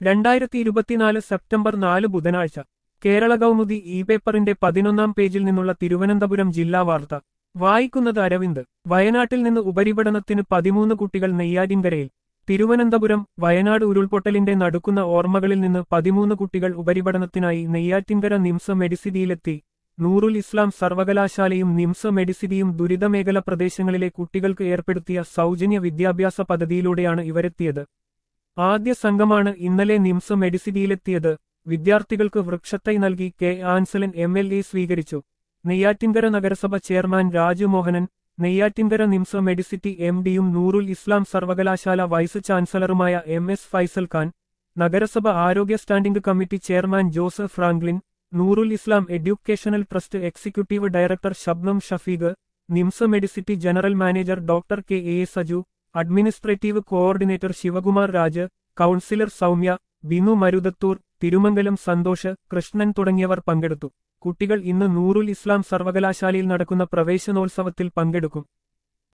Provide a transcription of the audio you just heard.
രണ്ടായിരത്തി ഇരുപത്തിനാല് സെപ്റ്റംബർ നാല് ബുധനാഴ്ച കേരള കൗമുദി ഇ പേപ്പറിന്റെ പതിനൊന്നാം പേജിൽ നിന്നുള്ള തിരുവനന്തപുരം ജില്ലാ വാർത്ത വായിക്കുന്നത് അരവിന്ദ് വയനാട്ടിൽ നിന്ന് ഉപരിപഠനത്തിന് പതിമൂന്ന് കുട്ടികൾ നെയ്യാറ്റിൻകരയിൽ തിരുവനന്തപുരം വയനാട് ഉരുൾപൊട്ടലിന്റെ നടുക്കുന്ന ഓർമ്മകളിൽ നിന്ന് പതിമൂന്ന് കുട്ടികൾ ഉപരിപഠനത്തിനായി നെയ്യാറ്റിൻകര നിംസ മെഡിസിറ്റിയിലെത്തി നൂറുൽ ഇസ്ലാം സർവകലാശാലയും നിംസ മെഡിസിറ്റിയും ദുരിതമേഖല പ്രദേശങ്ങളിലെ കുട്ടികൾക്ക് ഏർപ്പെടുത്തിയ സൗജന്യ വിദ്യാഭ്യാസ പദ്ധതിയിലൂടെയാണ് ഇവരെത്തിയത് ആദ്യ സംഘമാണ് ഇന്നലെ നിംസ മെഡിസിറ്റിയിലെത്തിയത് വിദ്യാർത്ഥികൾക്ക് വൃക്ഷത്തൈ നൽകി K Ansalan M L A സ്വീകരിച്ചു നെയ്യാറ്റിൻകര നഗരസഭ chairman Raju Mohanan Neyyattinkara NIMS medicity M ഡിയും നൂറുൽ ഇസ്ലാം സർവകലാശാല വൈസ് ചാൻസലറുമായ എം എസ് ഫൈസൽ ഖാൻ നഗരസഭ ആരോഗ്യ standing committee chairman Joseph Franklin Noorul Islam educational trust executive director Shabnam Shafeeq NIMS medicity general manager doctor K A Saju administrative coordinator Sivakumar Raj councillor Soumya Binu Maruthathoor Thirumangalam Santhosh Krishnan തുടങ്ങിയവർ പങ്കെടുത്തു കുട്ടികൾ ഇന്ന് നൂറുൽ ഇസ്ലാം സർവകലാശാലയിൽ നടക്കുന്ന പ്രവേശനോത്സവത്തിൽ പങ്കെടുക്കും